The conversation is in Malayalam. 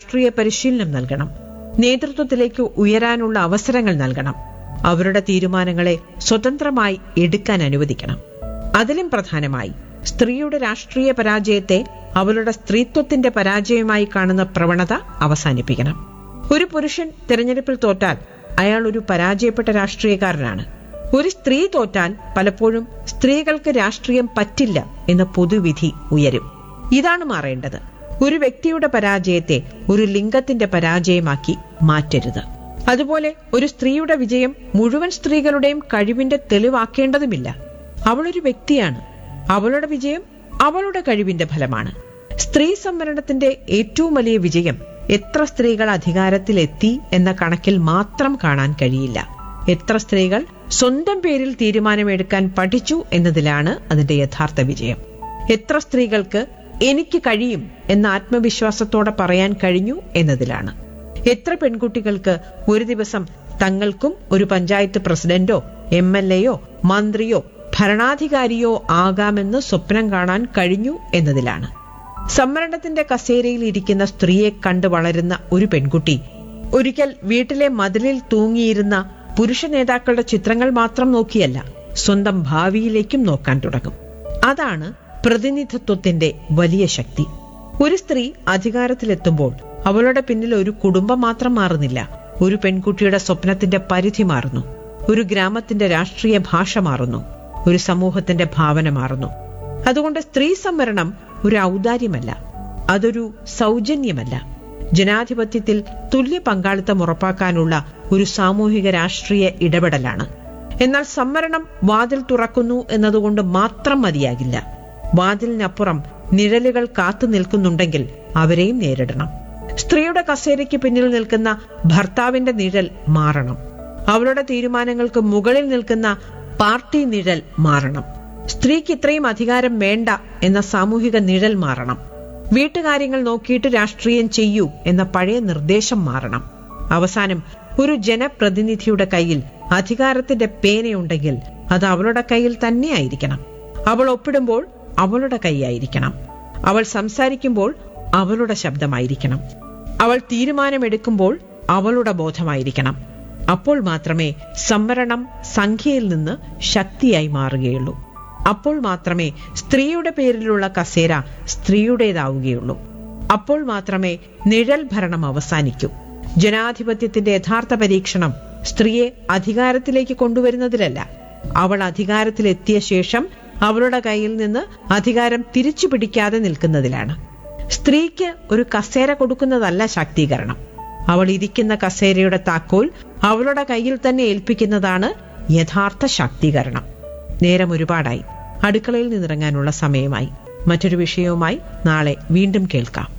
രാഷ്ട്രീയ പരിശീലനം നൽകണം നേതൃത്വത്തിലേക്ക് ഉയരാനുള്ള അവസരങ്ങൾ നൽകണം അവരുടെ തീരുമാനങ്ങളെ സ്വതന്ത്രമായി എടുക്കാൻ അനുവദിക്കണം അതിലും പ്രധാനമായി സ്ത്രീയുടെ രാഷ്ട്രീയ പരാജയത്തെ അവളുടെ സ്ത്രീത്വത്തിന്റെ പരാജയമായി കാണുന്ന പ്രവണത അവസാനിപ്പിക്കണം ഒരു പുരുഷൻ തിരഞ്ഞെടുപ്പിൽ തോറ്റാൽ അയാൾ ഒരു പരാജയപ്പെട്ട രാഷ്ട്രീയക്കാരനാണ് ഒരു സ്ത്രീ തോറ്റാൽ പലപ്പോഴും സ്ത്രീകൾക്ക് രാഷ്ട്രീയം പറ്റില്ല എന്ന പൊതുവിധി ഉയരും ഇതാണ് മാറേണ്ടത് ഒരു വ്യക്തിയുടെ പരാജയത്തെ ഒരു ലിംഗത്തിന്റെ പരാജയമാക്കി മാറ്റരുത് അതുപോലെ ഒരു സ്ത്രീയുടെ വിജയം മുഴുവൻ സ്ത്രീകളുടെയും കഴിവിന്റെ തെളിവാക്കേണ്ടതുമില്ല അവളൊരു വ്യക്തിയാണ് അവളുടെ വിജയം അവളുടെ കഴിവിന്റെ ഫലമാണ് സ്ത്രീ സംവരണത്തിന്റെ ഏറ്റവും വലിയ വിജയം എത്ര സ്ത്രീകൾ അധികാരത്തിലെത്തി എന്ന കണക്കിൽ മാത്രം കാണാൻ കഴിയില്ല എത്ര സ്ത്രീകൾ സ്വന്തം പേരിൽ തീരുമാനമെടുക്കാൻ പഠിച്ചു എന്നതിലാണ് അതിന്റെ യഥാർത്ഥ വിജയം എത്ര സ്ത്രീകൾക്ക് എനിക്ക് കഴിയും എന്ന ആത്മവിശ്വാസത്തോടെ പറയാൻ കഴിഞ്ഞു എന്നതിലാണ് എത്ര പെൺകുട്ടികൾക്ക് ഒരു ദിവസം തങ്ങൾക്കും ഒരു പഞ്ചായത്ത് പ്രസിഡന്റോ എം എൽ എയോ മന്ത്രിയോ ഭരണാധികാരിയോ ആകാമെന്ന് സ്വപ്നം കാണാൻ കഴിഞ്ഞു എന്നതിലാണ് സംവരണത്തിന്റെ കസേരയിൽ ഇരിക്കുന്ന സ്ത്രീയെ കണ്ട് വളരുന്ന ഒരു പെൺകുട്ടി ഒരിക്കൽ വീട്ടിലെ മതിലിൽ തൂങ്ങിയിരുന്ന പുരുഷ നേതാക്കളുടെ ചിത്രങ്ങൾ മാത്രം നോക്കിയല്ല സ്വന്തം ഭാവിയിലേക്കും നോക്കാൻ തുടങ്ങും അതാണ് പ്രതിനിധിത്വത്തിന്റെ വലിയ ശക്തി ഒരു സ്ത്രീ അധികാരത്തിലെത്തുമ്പോൾ അവളുടെ പിന്നിൽ ഒരു കുടുംബം മാത്രം മാറുന്നില്ല ഒരു പെൺകുട്ടിയുടെ സ്വപ്നത്തിന്റെ പരിധി മാറുന്നു ഒരു ഗ്രാമത്തിന്റെ രാഷ്ട്രീയ ഭാഷ മാറുന്നു ഒരു സമൂഹത്തിന്റെ ഭാവന മാറുന്നു അതുകൊണ്ട് സ്ത്രീ സംവരണം ഒരു ഔദാര്യമല്ല അതൊരു സൗജന്യമല്ല ജനാധിപത്യത്തിൽ തുല്യ പങ്കാളിത്തം ഉറപ്പാക്കാനുള്ള ഒരു സാമൂഹിക രാഷ്ട്രീയ ഇടപെടലാണ് എന്നാൽ സംവരണം വാതിൽ തുറക്കുന്നു എന്നതുകൊണ്ട് മാത്രം മതിയാകില്ല വാതിലിനപ്പുറം നിഴലുകൾ കാത്തു നിൽക്കുന്നുണ്ടെങ്കിൽ അവരെയും നേരിടണം സ്ത്രീയുടെ കസേരയ്ക്ക് പിന്നിൽ നിൽക്കുന്ന ഭർത്താവിന്റെ നിഴൽ മാറണം അവളുടെ തീരുമാനങ്ങൾക്ക് മുകളിൽ നിൽക്കുന്ന പാർട്ടി നിഴൽ മാറണം സ്ത്രീക്ക് ഇത്രയും അധികാരം വേണ്ട എന്ന സാമൂഹിക നിഴൽ മാറണം വീട്ടുകാര്യങ്ങൾ നോക്കിയിട്ട് രാഷ്ട്രീയം ചെയ്യൂ എന്ന പഴയ നിർദ്ദേശം മാറണം അവസാനം ഒരു ജനപ്രതിനിധിയുടെ കയ്യിൽ അധികാരത്തിന്റെ പേനയുണ്ടെങ്കിൽ അത് അവളുടെ കയ്യിൽ തന്നെയായിരിക്കണം അവൾ ഒപ്പിടുമ്പോൾ അവളുടെ കൈയായിരിക്കണം അവൾ സംസാരിക്കുമ്പോൾ അവളുടെ ശബ്ദമായിരിക്കണം അവൾ തീരുമാനമെടുക്കുമ്പോൾ അവളുടെ ബോധമായിരിക്കണം അപ്പോൾ മാത്രമേ സംവരണം സംഖ്യയിൽ നിന്ന് ശക്തിയായി മാറുകയുള്ളൂ അപ്പോൾ മാത്രമേ സ്ത്രീയുടെ പേരിലുള്ള കസേര സ്ത്രീയുടേതാവുകയുള്ളൂ അപ്പോൾ മാത്രമേ നിഴൽ ഭരണം അവസാനിക്കൂ ജനാധിപത്യത്തിന്റെ യഥാർത്ഥ പരീക്ഷണം സ്ത്രീയെ അധികാരത്തിലേക്ക് കൊണ്ടുവരുന്നതിലല്ല അവൾ അധികാരത്തിലെത്തിയ ശേഷം അവളുടെ കയ്യിൽ നിന്ന് അധികാരം തിരിച്ചു പിടിക്കാതെ നിൽക്കുന്നതിലാണ് സ്ത്രീക്ക് ഒരു കസേര കൊടുക്കുന്നതല്ല ശാക്തീകരണം അവൾ ഇരിക്കുന്ന കസേരയുടെ താക്കോൽ അവളുടെ കയ്യിൽ തന്നെ ഏൽപ്പിക്കുന്നതാണ് യഥാർത്ഥ ശാക്തീകരണം നേരം ഒരുപാടായി അടുക്കളയിൽ നിന്നിറങ്ങാനുള്ള സമയമായി മറ്റൊരു വിഷയവുമായി നാളെ വീണ്ടും കേൾക്കാം